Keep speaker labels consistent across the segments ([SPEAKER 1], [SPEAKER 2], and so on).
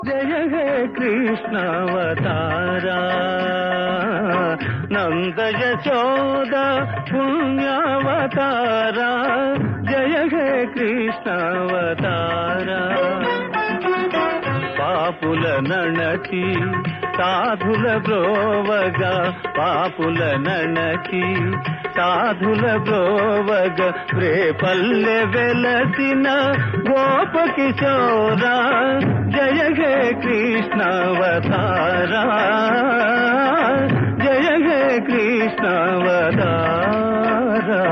[SPEAKER 1] జయ హే కృష్ణావతారా నంద యశోద పుణ్యావతారా జయ హే కృష్ణావతారా పాపుల నణకి సాధుల బ్రోవగా పాపుల నణకి సాధుల బ్రోవగ రేపల్లె వెలసిన గోప కిశోరా జయ హే కృష్ణావతారా జయ హే కృష్ణావతారా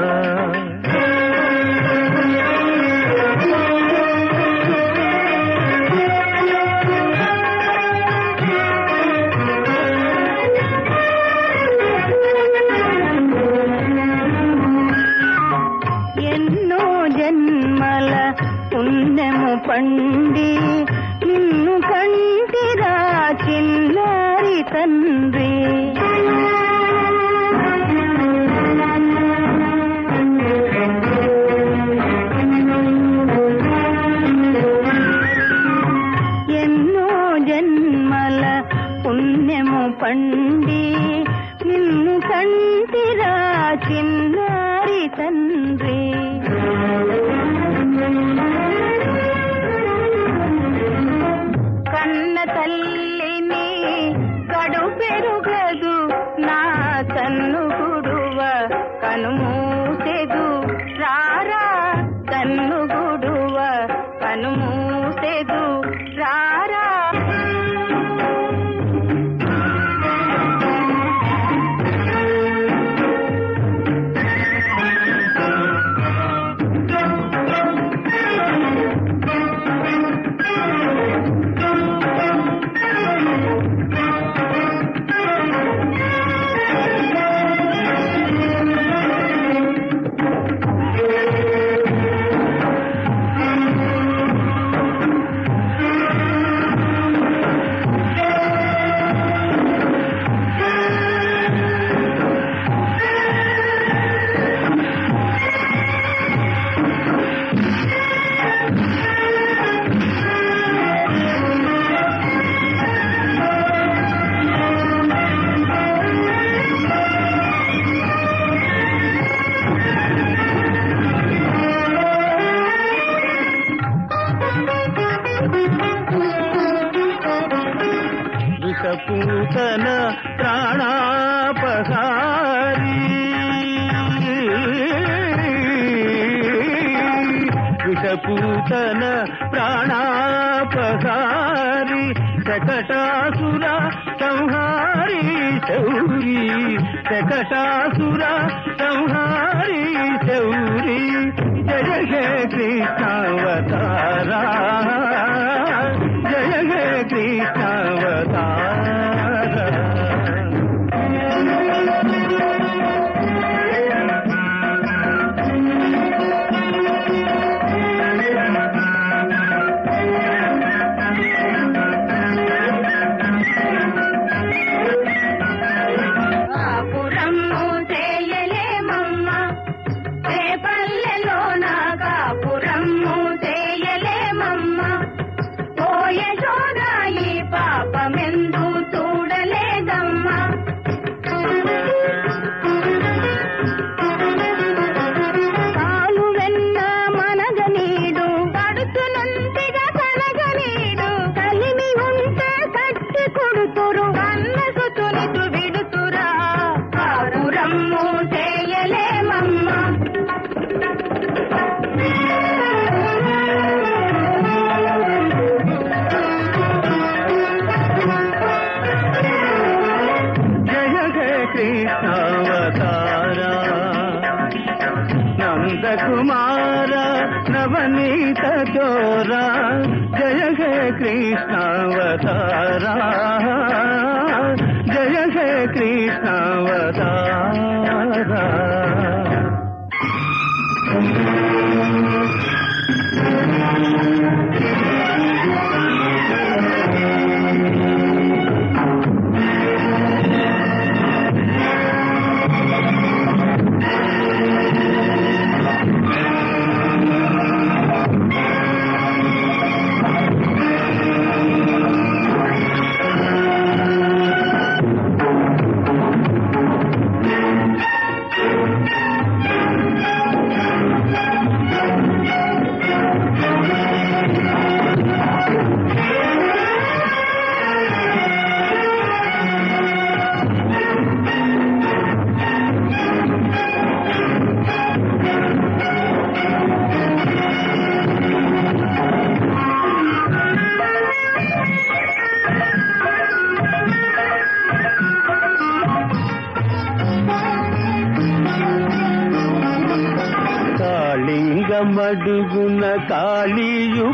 [SPEAKER 2] ఎన్నో జన్మల పుణ్యము పండి నిన్ను కంటిరా చిన్నారి తండ్రి ఎన్నో జన్మల పుణ్యము పండి నిన్ను కంటిరా చిన్నారి తండ్రి కన్న తల్లిని కడు పెరుగదు నా కన్ను గుడువ కనుమూసెదు రారా కన్ను గుడువ కనుమూసెదు రారా
[SPEAKER 1] విషపూతన ప్రాణాపహారి విషపూతన ప్రాణాపహారి శకటాసుర సంహారి శౌరి శకటాసుర సంహారి శౌరి జయ హే కృష్ణావతారా జయ హే కృష్ణావతారా
[SPEAKER 2] కాపురము చేయలేమమ్మ రేపల్లెలో నా కాపురము చేయలేమమ్మ పోయ ఈ పాపమెందు చూడలేదమ్మా పాలు వెన్న మనగనీడు కడుతునంతిగా కనగనీడు కలిమి ఉంటే కట్టి కొడుతురు కన్నకు తునితు విడుతురా కాపురమ్ము చేయలేమమ్మా
[SPEAKER 1] జయ హే కృష్ణావతారా నందకుమార నవనీత చోరా జయ హే కృష్ణావతారా జయ హే కృష్ణావతారా
[SPEAKER 2] ఆ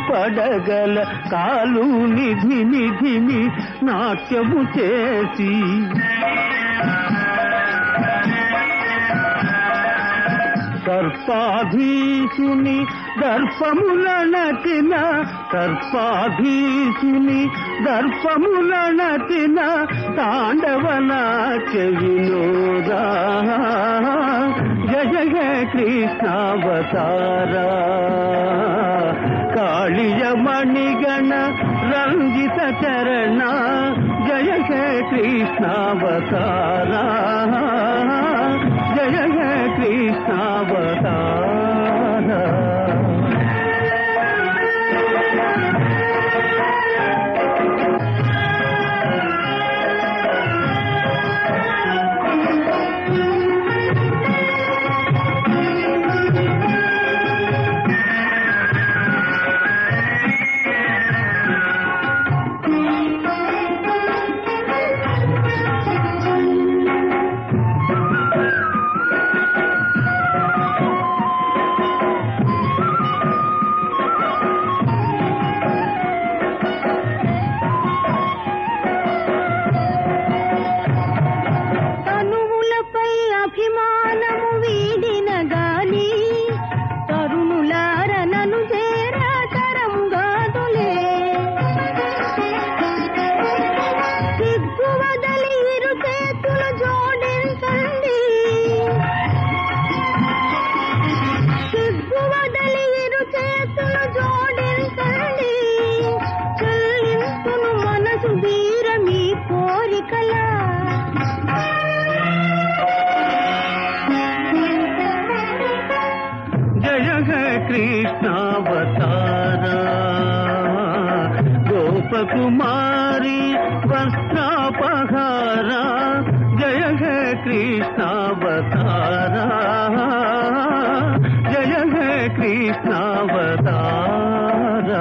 [SPEAKER 1] పడగల కాలు నిధి నిధిని నాట్యము చేసి సర్పాధీసుని దర్పముల నటిన సర్పాధీసుని దర్పముల నటిన తాండవ నాట్య వినోదా జయ జయ కృష్ణావతారా కాళియ మణిగణ రంజిత చరణ జయ జయ కృష్ణావతారా జయ జయ కృష్ణావతారా
[SPEAKER 2] తనువులపై అభిమానము వీడిన గాని తరుణులార నను చేరా తరముగాదులే సిగ్గు వదలి ఇరు చేతులు జోడించండి సిగ్గు వదలి ఇరు చేతులు జోడించండి చెల్లింపును మనసు వీర మీ కోరికలా
[SPEAKER 1] జయ హే కృష్ణావతారా గోపకుమారి వస్త్రాపహారా జయ హే కృష్ణావతారా జయ హే కృష్ణావతారా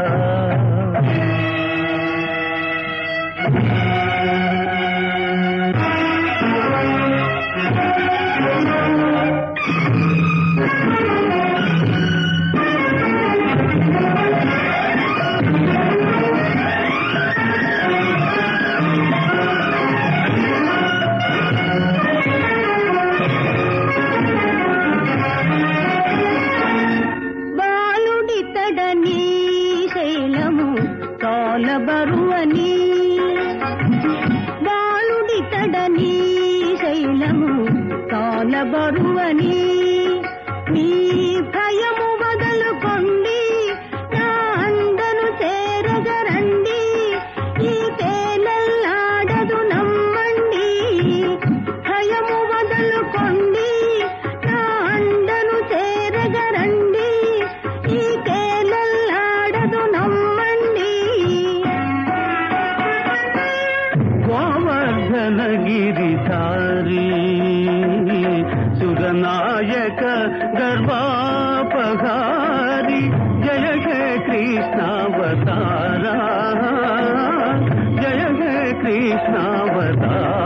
[SPEAKER 2] బాలుడితడని శైలము తోల బరువని బాలుడితడని శైలము తోల బరువని మీ భయము వదలుకొండి నా అందను చేరగరండి ఈ తేలల్లాడదు నమ్మండి భయము వదలుకొండి నా అండను చేరగరండి ఈ తేలల్లాడదు నమ్మండి
[SPEAKER 1] గోవర్ధన గిరిధారి సురనాయక గర్వాపహారి జయ జయ కృష్ణావతారా జయ జయ కృష్ణావతారా